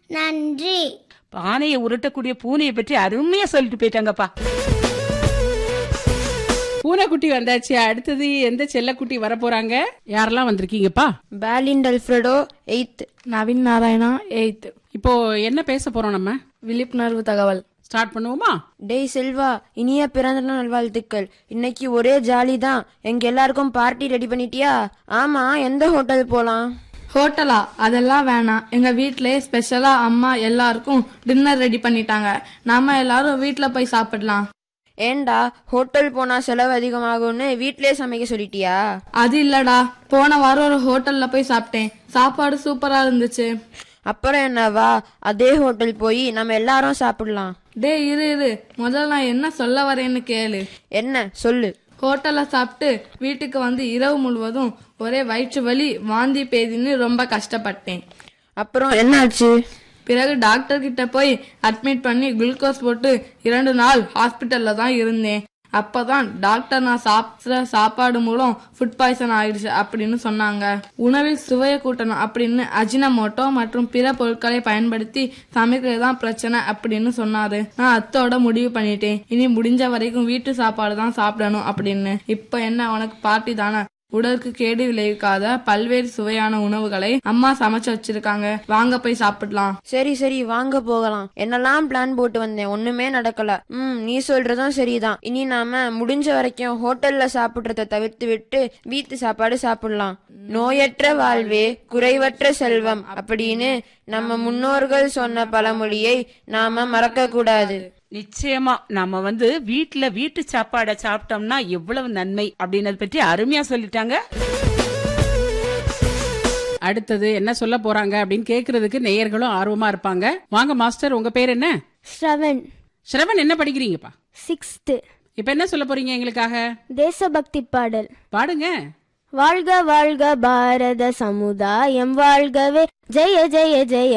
நன்றி பானையை உருட்டக்கூடிய பூனையை பற்றி அருமையா சொல்லிட்டு போயிட்டாங்கப்பா பூனைக்குட்டி வந்தாச்சு அடுத்தது எந்த செல்லக்குட்டி வர போறாங்க யாரெல்லாம் வந்திருக்கீங்கப்பா பேலிண்ட் அல்ஃப்ரெடோ எயித் நவீன் நாராயணா எயித் இப்போ என்ன பேச போறோம் நம்ம விழிப்புணர்வு தகவல் ஸ்டார்ட் பண்ணுவோமா டேய் செல்வா இனிய பிறந்த நாள் நல்வாழ்த்துக்கள் இன்னைக்கு ஒரே ஜாலி தான் எங்க எல்லாருக்கும் பார்ட்டி ரெடி பண்ணிட்டியா ஆமா எந்த ஹோட்டல் போலாம் ஹோட்டலா அதெல்லாம் வேணாம் எங்க வீட்லயே ஸ்பெஷலா அம்மா எல்லாருக்கும் டின்னர் ரெடி பண்ணிட்டாங்க நாம எல்லாரும் வீட்ல போய் சாப்பிடலாம் ஏண்டா ஹோட்டல் போனா செலவு அதிகமாகும்னு வீட்லயே சமைக்க சொல்லிட்டியா அது இல்லடா போன வாரம் ஒரு ஹோட்டல்ல போய் சாப்பிட்டேன் சாப்பாடு சூப்பரா இருந்துச்சு அப்புறம் என்னவா அதே ஹோட்டல் போய் நம்ம எல்லாரும் சாப்பிடலாம் டேய் இரு இரு முதல்ல நான் என்ன சொல்ல வரேன்னு கேளு என்ன சொல்லு ஹோட்டல்ல சாப்பிட்டு வீட்டுக்கு வந்து இரவு முழுவதும் ஒரே வயிற்று வலி வாந்தி பேதின்னு ரொம்ப கஷ்டப்பட்டேன் அப்புறம் என்னாச்சு பிறகு டாக்டர் கிட்ட போய் அட்மிட் பண்ணி குளுக்கோஸ் போட்டு இரண்டு நாள் ஹாஸ்பிட்டல்ல தான் இருந்தேன் அப்பதான் டாக்டர் நான் சாப்பிட்ற சாப்பாடு மூலம் ஃபுட் பாய்சன் ஆயிடுச்சு அப்படின்னு சொன்னாங்க உணவில் சுவையை கூட்டணும் அப்படின்னு அஜினமோட்டோ மற்றும் பிற பொருட்களை பயன்படுத்தி சமைக்கிறது தான் பிரச்சனை அப்படின்னு சொன்னாரு நான் அத்தோட முடிவு பண்ணிட்டேன் இனி முடிஞ்ச வரைக்கும் வீட்டு சாப்பாடு தான் சாப்பிடணும் அப்படின்னு இப்ப என்ன உனக்கு பார்ட்டி தானே உடலுக்கு கேடு விளைவிக்காத பல்வேறு சுவையான உணவுகளை அம்மா சமைச்சு வச்சிருக்காங்க வாங்க போய் சாப்பிடலாம் சரி சரி வாங்க போகலாம் என்னெல்லாம் பிளான் போட்டு வந்தேன் ஒண்ணுமே நடக்கல ம் நீ சொல்றதும் சரிதான் இனி நாம முடிஞ்ச வரைக்கும் ஹோட்டல்ல சாப்பிடுறத தவிர்த்து விட்டு வீட்டு சாப்பாடு சாப்பிடலாம் நோயற்ற வாழ்வே குறைவற்ற செல்வம் அப்படின்னு நம்ம முன்னோர்கள் சொன்ன பழமொழியை நாம மறக்க கூடாது நிச்சயமா நம்ம வந்து வீட்ல வீட்டு சாப்பாடை சாப்பிட்டோம்னா எவ்வளவு நன்மை அப்படின்னத பற்றி அருமையா சொல்லிட்டாங்க அடுத்தது என்ன சொல்ல போறாங்க அப்படின்னு கேக்குறதுக்கு நேயர்களும் ஆர்வமா இருப்பாங்க வாங்க மாஸ்டர் உங்க பேர் என்ன ஸ்ரவன் ஸ்ரவன் என்ன படிக்கிறீங்கப்பா சிக்ஸ்த்து இப்ப என்ன சொல்ல போறீங்க எங்களுக்காக தேசபக்தி பாடல் பாடுங்க வாழ்க வாழ்க பாரத சமுதாயம் வாழ்கவே ஜெய ஜெய ஜெய